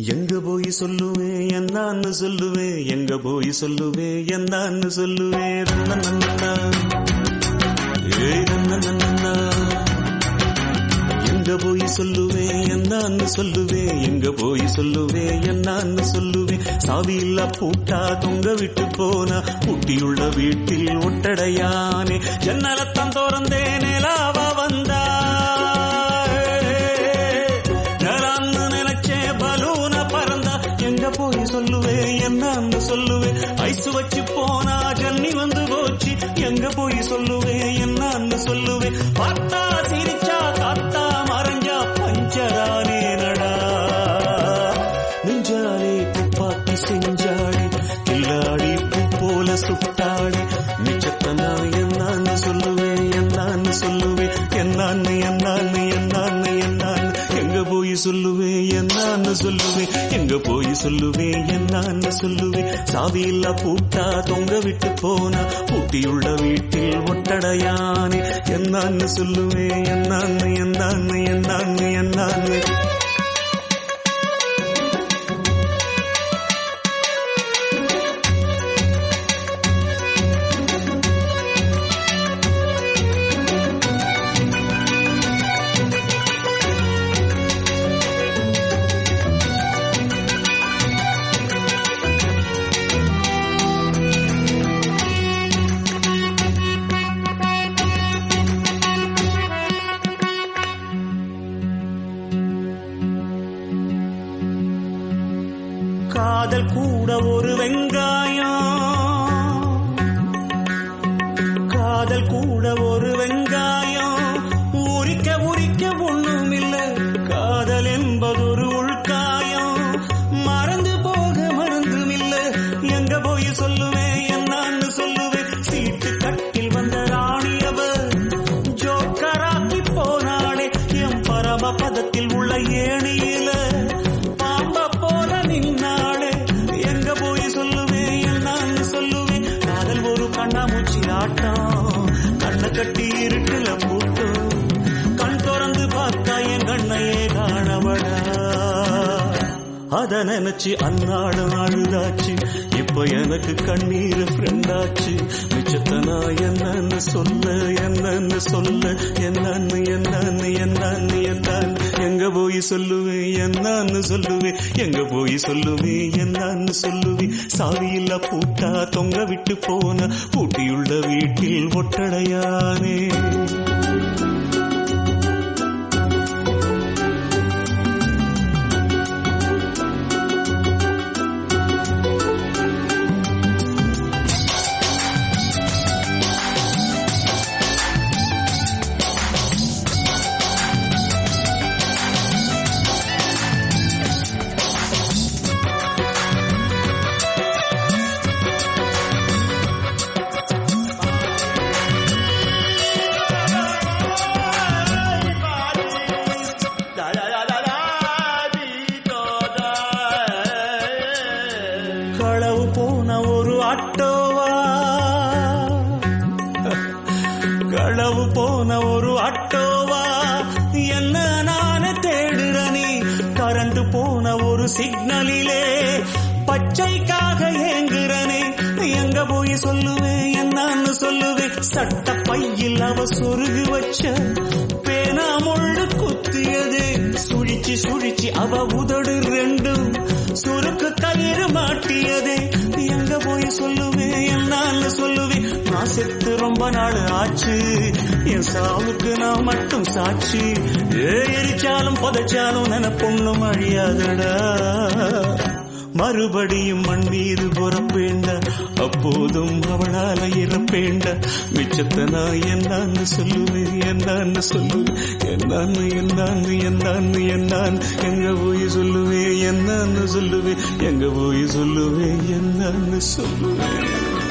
எங்க போய் சொல்லுவேன் என்னான்னு சொல்லுவேன் எங்க போய் சொல்லுவேன் என்னான்னு சொல்லுவேன் ரன்னநன்னன்னா. ஏய் ரன்னநன்னன்னா. எங்க போய் சொல்லுவேன் என்னான்னு சொல்லுவேன் எங்க போய் சொல்லுவேன் என்னான்னு சொல்லுவேன் சாவி இல்ல பூட்டா தொங்க விட்டு போனா பூட்டியுள்ள வீட்டில் ஒட்டடையானே ஜன்னலத்தம் திறந்தே நிலாவா வந்தா நிலான்னு நினைச்சேன் பலூன பறந்தா எங்க போய் சொல்லுவேன் என்னான்னு சொல்லுவேன் ஐஸ் வச்சு போனா ஜன்னி வந்து போச்சு எங்க போய் சொல்லுவேன் என்னான்னு சொல்லுவேன் பார்த்தா சிரிச்சா காத்தா மறைஞ்சா பஞ்சரானே நடா நெஞ்சாலே துப்பாக்கி செஞ்சாடி கில்லாடி பூ போல சுட்டாடி மிச்சத்தனா என்னான்னு சொல்லுவேன் என்னான்னு சொல்லுவேன் என்னான்னு என்னான்னு என்னான்னு என்னான்னு எங்க போய் சொல்லுவேன் என்னான்னு சொல்லுவேன் எங்க போய் சொல்லுவேன் என்னான்னு சொல்லுவேன் சாவி இல்ல பூட்டா தொங்க விட்டு போனா பூட்டியுள்ள வீட்டில் ஒட்டடையானே என்னான்னு சொல்லுவேன் என்னான்னு என்னான்னு என்னான்னு என்னான்னு காதல் கூட ஒரு வெங்காயம் காதல் கூட ஒரு வெங்காயம் உரிக்க உரிக்க ஒண்ணும் இல்ல காதல் என்பது ஒரு உள்காயம் மறந்து போக மறந்தும் இல்ல எங்க போய் சொல்லுவேன் என்னான்னு சொல்லுவேன் சீட்டு கட்டில் வந்த ராணியவ ஜோக்கராக்கி போனாளே என் பரம பதத்தில் உள்ள ஏணியில பாம்ப போல நின்னாளே எங்க போய் சொல்லுவேன் என்னான்னு சொல்லுவேன் காதல் ஒரு கண்ணாமூச்சி ஆட்டம் கண்ணை கட்டி இருக்குல பூட்டும் கண் திறந்து பார்த்தா என் கண்ணையே காணவடா அத நினைச்சு அந்நாடு அழுதாச்சு இப்ப எனக்கு கண்ணீர் ஃப்ரெண்டாச்சு மிச்சத்தனா என்னன்னு சொல்ல என்னன்னு சொல்ல என்னன்னு என்னன்னு என்னன்னு என்னன்னு எங்க போய் சொல்லுவேன் என்னன்னு சொல்லுவேன் எங்க போய் சொல்லுவேன் என்னன்னு சொல்லுவேன் சாவி இல்ல பூட்டா தொங்க விட்டு போன பூட்டியுள்ள வீட்டில் ஒட்டடையானே களவு போன ஒரு ஆட்டோவா களவு போன ஒரு ஆட்டோவா என்ன நானே தேடுறனி கரண்ட் போன ஒரு சிக்னலிலே பச்சைக்காக ஏங்குறனே எங்க போய் சொல்லுவேன் என்னன்னு சொல்லுவேன் சட்ட பையில் அவ சொருகு வச்ச பேனா முள்ளு குத்தியது சுழிச்சு சுழிச்சு அவ உதடு ரெண்டும் சுருக்கு கயிறு மாட்டியதே எங்க போய் சொல்லுவேன் என்னான்னு சொல்லுவேன் நான் செத்து ரொம்ப நாள் ஆச்சு என் சாவுக்கு நான் மட்டும் சாட்சி ஏ எரிச்சாலும் புதைச்சாலும் நினைப்பொண்ணும் அழியாதடா மறுபடியும் மண் மீது பொறப்பேண்ட அப்போதும் அவளால இறப்பேண்ட மிச்சத்தை நான் என்னன்னு சொல்லுவேன் என்னன்னு சொல்லுவேன் என்னன்னு என்னன்னு என்னன்னு என்னன்னு எங்க போய் சொல்லுவேன் என்னன்னு சொல்லுவேன் எங்க போய் சொல்லுவேன் என்னன்னு சொல்லுவேன்